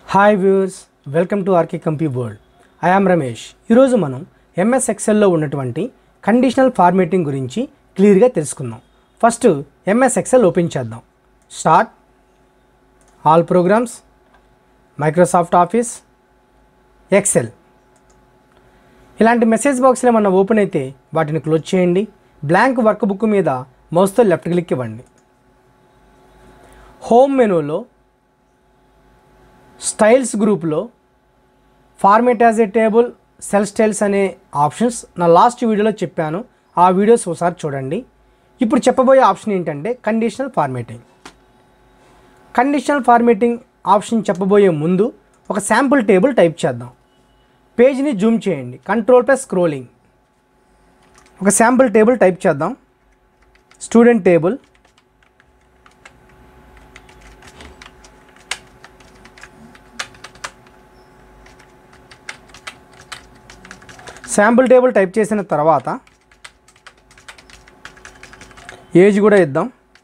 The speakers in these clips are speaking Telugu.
hi viewers welcome to RK కంపీ వరల్డ్ ఐ ఆమ్ రమేష్ ఈరోజు మనం ఎంఎస్ ఎక్సెల్లో ఉన్నటువంటి కండిషనల్ ఫార్మేటింగ్ గురించి క్లియర్గా తెలుసుకుందాం ఫస్ట్ ఎంఎస్ ఎక్సెల్ ఓపెన్ చేద్దాం start all programs Microsoft Office Excel ఇలాంటి మెసేజ్ బాక్స్లో ఏమన్నా ఓపెన్ అయితే వాటిని క్లోజ్ చేయండి బ్లాంక్ వర్క్ బుక్ మీద మౌస్తో లెఫ్ట్ క్లిక్ ఇవ్వండి హోమ్ మెనూలో స్టైల్స్ గ్రూప్లో format as a table cell styles అనే ఆప్షన్స్ నా లాస్ట్ వీడియోలో చెప్పాను ఆ వీడియోస్ ఒకసారి చూడండి ఇప్పుడు చెప్పబోయే ఆప్షన్ ఏంటంటే conditional formatting conditional formatting option చెప్పబోయే ముందు ఒక శాంపుల్ టేబుల్ టైప్ చేద్దాం పేజ్ని జూమ్ చేయండి కంట్రోల్ ప్లస్ స్క్రోలింగ్ ఒక శాంపుల్ టేబుల్ టైప్ చేద్దాం student table sample table type చేసిన తర్వాత ఏజ్ కూడా ఇద్దాం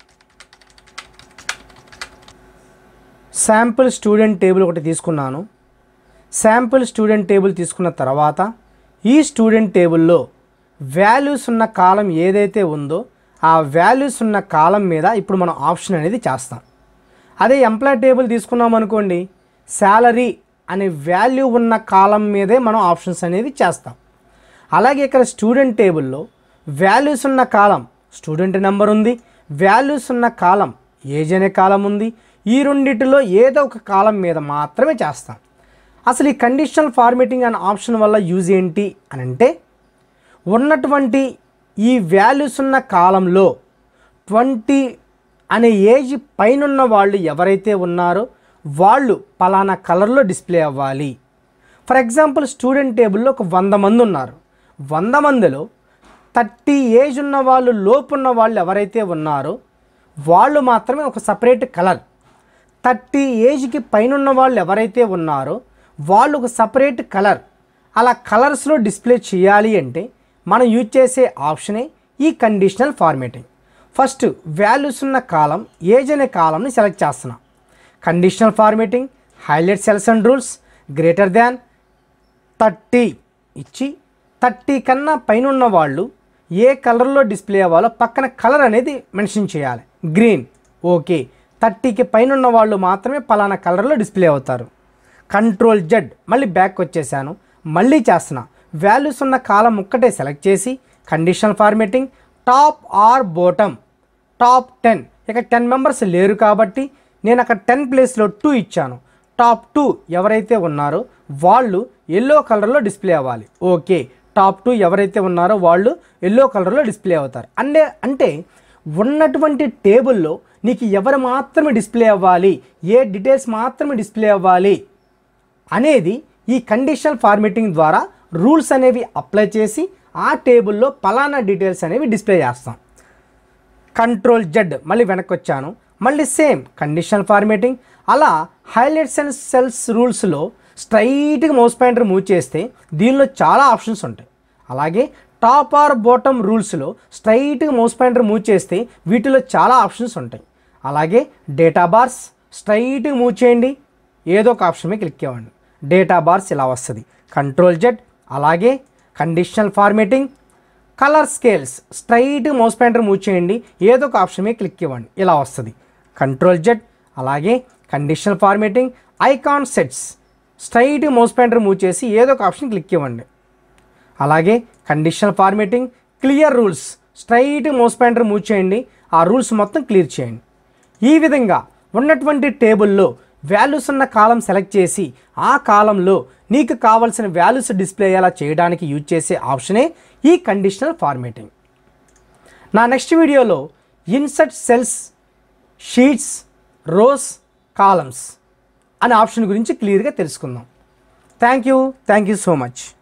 శాంపుల్ స్టూడెంట్ టేబుల్ ఒకటి తీసుకున్నాను శాంపుల్ స్టూడెంట్ టేబుల్ తీసుకున్న తర్వాత ఈ స్టూడెంట్ టేబుల్లో వాల్యూస్ ఉన్న కాలం ఏదైతే ఉందో ఆ వాల్యూస్ ఉన్న కాలం మీద ఇప్పుడు మనం ఆప్షన్ అనేది చేస్తాం అదే ఎంప్లాయ్ టేబుల్ తీసుకున్నాం అనుకోండి శాలరీ అనే వాల్యూ ఉన్న కాలం మీదే మనం ఆప్షన్స్ అనేది చేస్తాం అలాగే ఇక్కడ స్టూడెంట్ టేబుల్లో వాల్యూస్ ఉన్న కాలం స్టూడెంట్ నెంబర్ ఉంది వాల్యూస్ ఉన్న కాలం ఏజ్ అనే కాలం ఉంది ఈ రెండిటిలో ఏదో ఒక కాలం మీద మాత్రమే చేస్తాం అసలు ఈ కండిషనల్ ఫార్మేటింగ్ అనే ఆప్షన్ వల్ల యూజ్ ఏంటి అని అంటే ఉన్నటువంటి ఈ వాల్యూస్ ఉన్న కాలంలో ట్వంటీ అనే ఏజ్ పైనున్న వాళ్ళు ఎవరైతే ఉన్నారో వాళ్ళు పలానా కలర్లో డిస్ప్లే అవ్వాలి ఫర్ ఎగ్జాంపుల్ స్టూడెంట్ టేబుల్లో ఒక వంద మంది ఉన్నారు వంద మందిలో థర్టీ ఏజ్ ఉన్న వాళ్ళు లోపు ఉన్న వాళ్ళు ఎవరైతే ఉన్నారో వాళ్ళు మాత్రమే ఒక సపరేట్ కలర్ థర్టీ ఏజ్కి పైన వాళ్ళు ఎవరైతే ఉన్నారో వాళ్ళు ఒక సపరేట్ కలర్ అలా కలర్స్లో డిస్ప్లే చేయాలి అంటే మనం యూజ్ చేసే ఆప్షనే ఈ కండిషనల్ ఫార్మేటింగ్ ఫస్ట్ వాల్యూస్ ఉన్న కాలం ఏజ్ అనే కాలంని సెలెక్ట్ చేస్తున్నాం conditional formatting highlight cells and rules greater than thirty ఇచ్చి థర్టీ కన్నా పైన ఉన్న వాళ్ళు ఏ కలర్లో డిస్ప్లే అవ్వాలో పక్కన కలర్ అనేది మెన్షన్ చేయాలి గ్రీన్ ఓకే థర్టీకి పైన ఉన్న వాళ్ళు మాత్రమే పలానా కలర్లో డిస్ప్లే అవుతారు కంట్రోల్ జెడ్ మళ్ళీ బ్యాక్ వచ్చేసాను మళ్ళీ చేస్తున్నా వాల్యూస్ ఉన్న కాలం ఒక్కటే సెలెక్ట్ చేసి conditional formatting top or bottom top ten ఇక టెన్ మెంబర్స్ లేరు కాబట్టి నేను అక్కడ టెన్ ప్లేస్లో టూ ఇచ్చాను టాప్ టూ ఎవరైతే ఉన్నారో వాళ్ళు ఎల్లో కలర్లో డిస్ప్లే అవ్వాలి ఓకే టాప్ టూ ఎవరైతే ఉన్నారో వాళ్ళు ఎల్లో కలర్లో డిస్ప్లే అవుతారు అంటే అంటే ఉన్నటువంటి టేబుల్లో నీకు ఎవరు మాత్రమే డిస్ప్లే అవ్వాలి ఏ డీటెయిల్స్ మాత్రమే డిస్ప్లే అవ్వాలి అనేది ఈ కండిషనల్ ఫార్మేటింగ్ ద్వారా రూల్స్ అనేవి అప్లై చేసి ఆ టేబుల్లో పలానా డీటెయిల్స్ అనేవి డిస్ప్లే చేస్తాం కంట్రోల్ జెడ్ మళ్ళీ వెనక్కి వచ్చాను మళ్ళీ సేమ్ కండిషనల్ ఫార్మేటింగ్ అలా హైలైట్స్ అండ్ సెల్స్ రూల్స్లో స్ట్రైట్గా మౌస్ పాయింటర్ మూవ్ చేస్తే దీనిలో చాలా ఆప్షన్స్ ఉంటాయి అలాగే టాప్ ఆర్ బాటమ్ రూల్స్లో స్ట్రైట్గా మౌస్ పాయింటర్ మూవ్ చేస్తే వీటిలో చాలా ఆప్షన్స్ ఉంటాయి అలాగే డేటా బార్స్ స్ట్రైట్గా మూవ్ చేయండి ఏదో ఒక ఆప్షన్ మీద క్లిక్ ఇవ్వండి డేటా బార్స్ ఇలా వస్తుంది కంట్రోల్ జెడ్ అలాగే conditional formatting colour scales straight mouse pointer move చేయండి ఏదో ఒక ఆప్షన్ మీద క్లిక్ ఇవ్వండి ఇలా వస్తుంది కంట్రోల్ జెడ్ అలాగే conditional formatting icon sets straight mouse pointer move చేసి ఏదో ఒక ఆప్షన్ క్లిక్ ఇవ్వండి అలాగే conditional formatting clear rules straight mouse pointer move చేయండి ఆ రూల్స్ మొత్తం క్లియర్ చేయండి ఈ విధంగా ఉన్నటువంటి టేబుల్లో వాల్యూస్ ఉన్న కాలం సెలెక్ట్ చేసి ఆ కాలంలో నీకు కావాల్సిన వాల్యూస్ డిస్ప్లే అయ్యేలా చేయడానికి యూజ్ చేసే ఆప్షనే ఈ కండిషనల్ ఫార్మేటింగ్ నా నెక్స్ట్ వీడియోలో insert cells sheets rows columns అనే ఆప్షన్ గురించి క్లియర్గా తెలుసుకుందాం thank you thank you so much